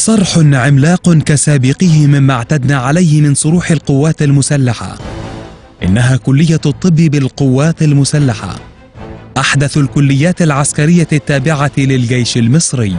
صرح عملاق كسابقه مما اعتدنا عليه من صروح القوات المسلحه انها كليه الطب بالقوات المسلحه احدث الكليات العسكريه التابعه للجيش المصري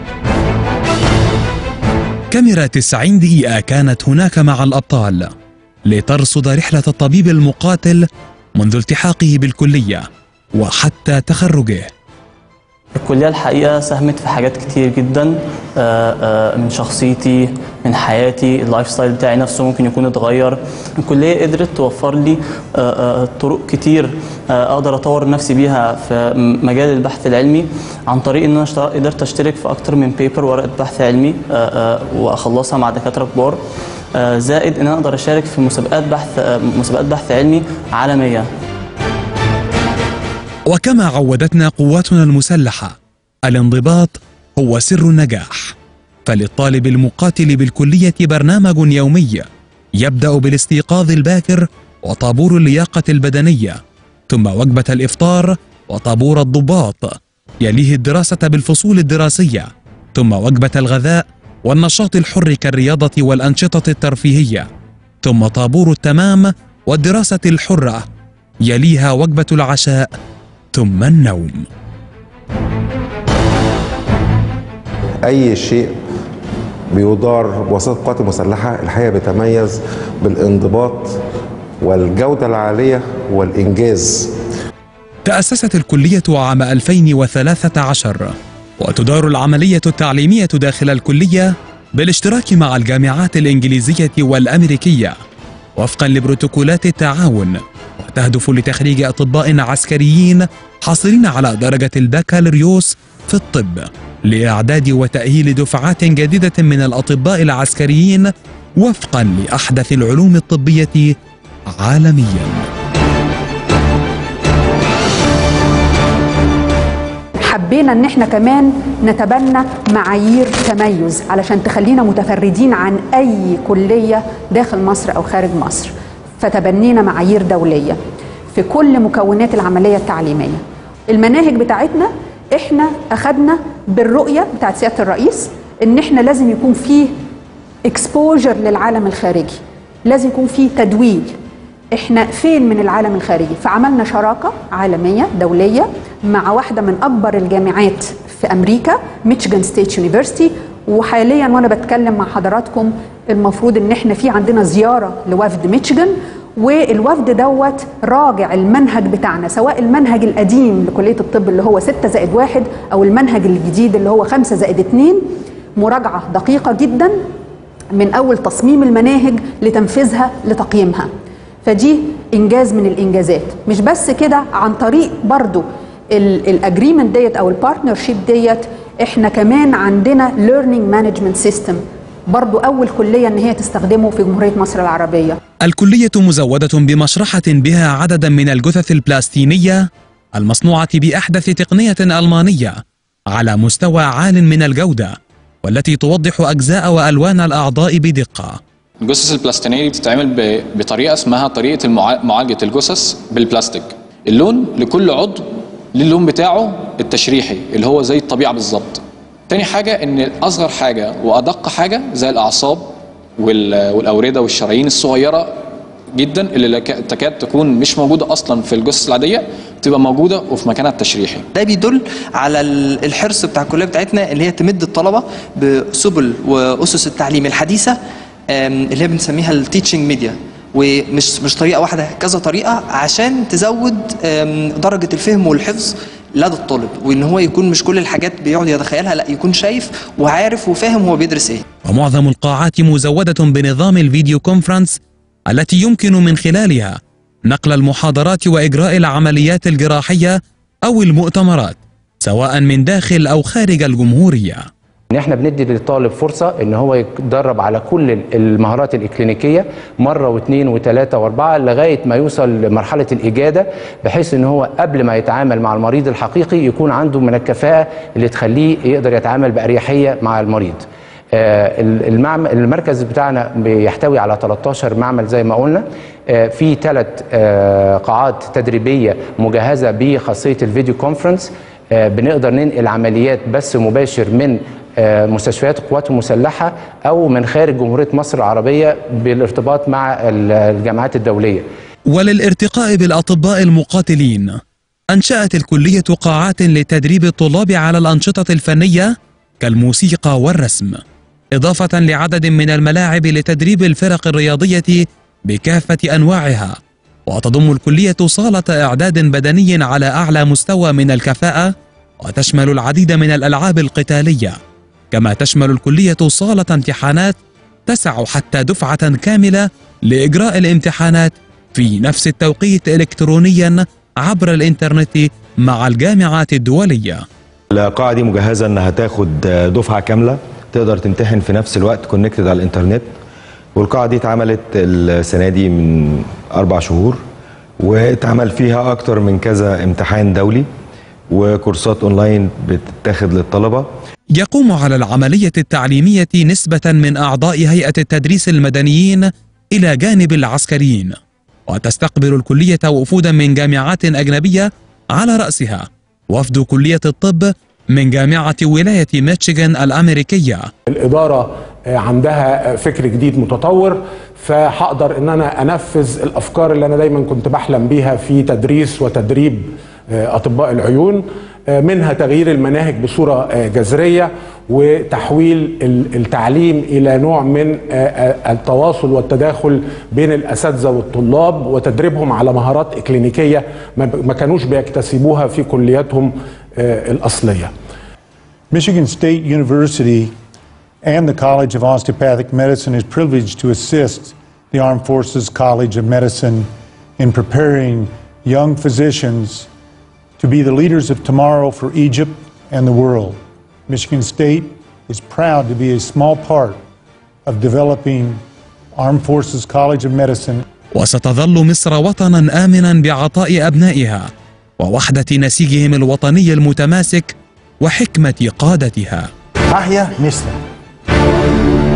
كاميرا 90 دقيقه كانت هناك مع الابطال لترصد رحله الطبيب المقاتل منذ التحاقه بالكليه وحتى تخرجه الكلية الحقيقة ساهمت في حاجات كتير جدا آه، آه، من شخصيتي من حياتي اللايف ستايل بتاعي نفسه ممكن يكون اتغير الكلية قدرت توفر لي آه، آه، طرق كتير آه، اقدر اطور نفسي بيها في م- مجال البحث العلمي عن طريق ان انا اشتغل- قدرت اشترك في اكتر من بيبر ورقة بحث علمي آه، آه، واخلصها مع دكاترة كبار آه، زائد ان انا اقدر اشارك في مسابقات بحث آه، مسابقات بحث علمي عالمية وكما عودتنا قواتنا المسلحه الانضباط هو سر النجاح فللطالب المقاتل بالكليه برنامج يومي يبدا بالاستيقاظ الباكر وطابور اللياقه البدنيه ثم وجبه الافطار وطابور الضباط يليه الدراسه بالفصول الدراسيه ثم وجبه الغذاء والنشاط الحر كالرياضه والانشطه الترفيهيه ثم طابور التمام والدراسه الحره يليها وجبه العشاء ثم النوم اي شيء بيدار بواسطه القوات المسلحه الحقيقه بيتميز بالانضباط والجوده العاليه والانجاز تأسست الكلية عام 2013 وتدار العملية التعليمية داخل الكلية بالاشتراك مع الجامعات الإنجليزية والأمريكية وفقا لبروتوكولات التعاون وتهدف لتخريج أطباء عسكريين حاصلين على درجة البكالوريوس في الطب لإعداد وتأهيل دفعات جديدة من الأطباء العسكريين وفقا لأحدث العلوم الطبية عالمياً حبينا ان احنا كمان نتبنى معايير تميز علشان تخلينا متفردين عن اي كليه داخل مصر او خارج مصر فتبنينا معايير دوليه في كل مكونات العمليه التعليميه المناهج بتاعتنا احنا اخدنا بالرؤيه بتاعت سياده الرئيس ان احنا لازم يكون فيه اكسبوجر للعالم الخارجي لازم يكون فيه تدويل احنا فين من العالم الخارجي فعملنا شراكه عالميه دوليه مع واحده من اكبر الجامعات في امريكا ميشيغان ستيت يونيفرسيتي وحاليا وانا بتكلم مع حضراتكم المفروض ان احنا في عندنا زياره لوفد ميشيغان والوفد دوت راجع المنهج بتاعنا سواء المنهج القديم لكليه الطب اللي هو 6 زائد واحد او المنهج الجديد اللي هو 5 زائد 2 مراجعه دقيقه جدا من اول تصميم المناهج لتنفيذها لتقييمها فدي انجاز من الانجازات مش بس كده عن طريق برضو الاجريمنت ديت او البارتنرشيب ديت احنا كمان عندنا ليرنينج مانجمنت سيستم برضو اول كليه ان هي تستخدمه في جمهوريه مصر العربيه الكلية مزودة بمشرحة بها عددا من الجثث البلاستينية المصنوعة بأحدث تقنية ألمانية على مستوى عال من الجودة والتي توضح أجزاء وألوان الأعضاء بدقة الجثث البلاستينية دي بتتعمل ب- بطريقة اسمها طريقة المعا- معالجة الجثث بالبلاستيك اللون لكل عضو ليه اللون بتاعه التشريحي اللي هو زي الطبيعة بالظبط تاني حاجة ان اصغر حاجة وادق حاجة زي الاعصاب وال- والاوردة والشرايين الصغيرة جدا اللي لك- تكاد تكون مش موجودة اصلا في الجثث العادية تبقى موجودة وفي مكانها التشريحي ده بيدل على ال- الحرص بتاع الكليه بتاعتنا اللي هي تمد الطلبه بسبل واسس التعليم الحديثه آم، اللي هي بنسميها التيتشنج ميديا ومش مش طريقه واحده كذا طريقه عشان تزود آم، درجه الفهم والحفظ لدى الطالب وان هو يكون مش كل الحاجات بيقعد يتخيلها لا يكون شايف وعارف وفاهم هو بيدرس ايه ومعظم القاعات مزودة بنظام الفيديو كونفرنس التي يمكن من خلالها نقل المحاضرات وإجراء العمليات الجراحية أو المؤتمرات سواء من داخل أو خارج الجمهورية ان احنا بندي للطالب فرصه ان هو يتدرب على كل المهارات الاكلينيكيه مره واثنين وثلاثه واربعه لغايه ما يوصل لمرحله الاجاده بحيث ان هو قبل ما يتعامل مع المريض الحقيقي يكون عنده من الكفاءه اللي تخليه يقدر يتعامل باريحيه مع المريض. آه، المعمل المركز بتاعنا بيحتوي على 13 معمل زي ما قلنا آه، في ثلاث قاعات تدريبيه مجهزه بخاصيه الفيديو كونفرنس آه، بنقدر ننقل عمليات بث مباشر من آه، مستشفيات القوات المسلحه او من خارج جمهوريه مصر العربيه بالارتباط مع ال- الجامعات الدوليه وللارتقاء بالأطباء المقاتلين أنشأت الكلية قاعات لتدريب الطلاب على الأنشطة الفنية كالموسيقى والرسم إضافة لعدد من الملاعب لتدريب الفرق الرياضية بكافة أنواعها وتضم الكلية صالة إعداد بدني على أعلى مستوى من الكفاءة وتشمل العديد من الألعاب القتالية كما تشمل الكلية صالة امتحانات تسع حتى دفعة كاملة لإجراء الامتحانات في نفس التوقيت إلكترونيا عبر الإنترنت مع الجامعات الدولية القاعة دي مجهزة انها تاخد دفعة كاملة تقدر تمتحن في نفس الوقت كونكتد على الانترنت والقاعة دي اتعملت السنة دي من أربع شهور واتعمل فيها أكتر من كذا امتحان دولي وكورسات أونلاين بتتاخد للطلبة يقوم على العملية التعليمية نسبة من أعضاء هيئة التدريس المدنيين إلى جانب العسكريين وتستقبل الكلية وفودا من جامعات أجنبية على رأسها وفد كلية الطب من جامعة ولاية ميشيغان الأمريكية الإدارة عندها فكر جديد متطور فهقدر ان انا انفذ الافكار اللي انا دايما كنت بحلم بيها في تدريس وتدريب اطباء العيون منها تغيير المناهج بصوره جذريه وتحويل التعليم الى نوع من التواصل والتداخل بين الاساتذه والطلاب وتدريبهم على مهارات اكلينيكيه ما كانوش بيكتسبوها في كلياتهم الاصليه. Michigan State University and the College of Osteopathic Medicine is privileged to assist the Armed Forces College of Medicine in preparing young physicians to be the leaders of tomorrow for Egypt and the world. Michigan State is proud to be a small part of developing Armed Forces College of Medicine وستظل مصر وطنا آمنا بعطاء أبنائها ووحدة نسيجهم الوطني المتماسك وحكمة قادتها أحيا مصر